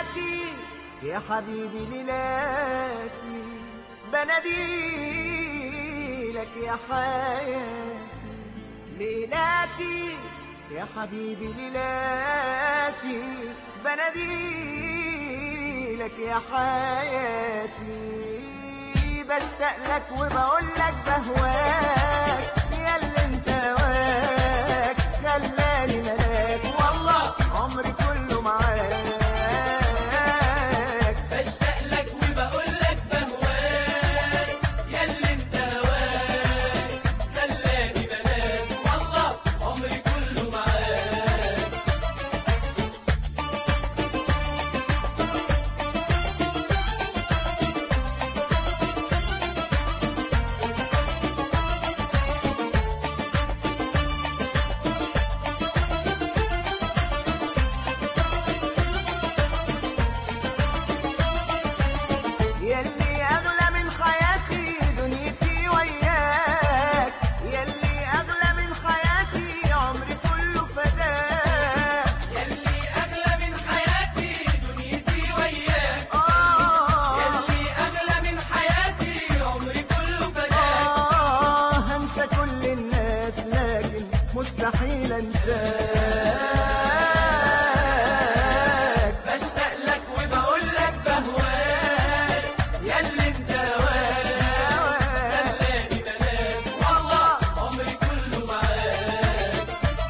ليلاتي يا حبيبي ليلاتي بناديلك يا حياتي ليلاتي يا حبيبي ليلاتي بناديلك يا حياتي بشتاق لك وبقول لك بهواك يا اللي انت واك خلاني ملاك والله عمري كله معاك بشتاق لك وبقول لك بهواك ياللي انت هواك خلاني بلاك والله عمري كله معاك يلي اغلى من حياتي دنيتي وياك يلي اغلى من حياتي عمري كله فداك ياللي اغلى من حياتي دنيتي وياك آه ياللي اغلى من حياتي عمري كله فداك آه هنسى كل الناس لكن مستحيل انساك بشتاق لك وبقول لك بهواك ياللي انت هواك خلاني بلاك والله عمري كله معاك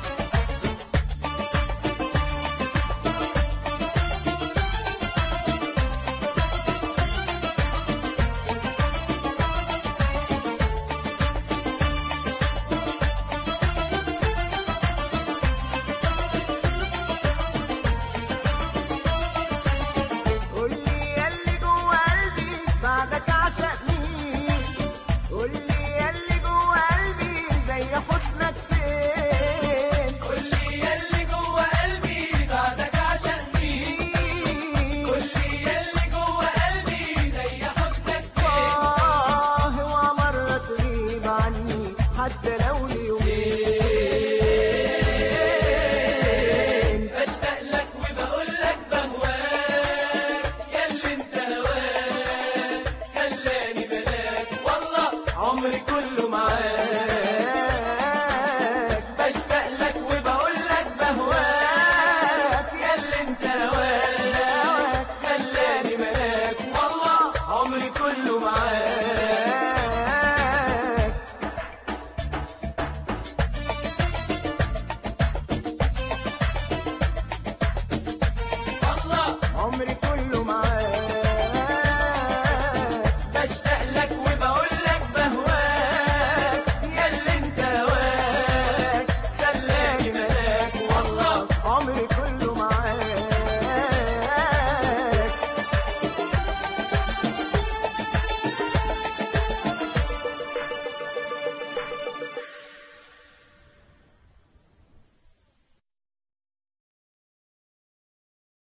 قولي ياللي جوا قلبي بعدك عشق مين قولي ياللي جوا قلبي زي حسنك فين قولي ياللي جوا قلبي بعدك عشان مين قولي ياللي جوا قلبي زي حسنك فين آه هو مرة تغيب عني حتى لو ليوم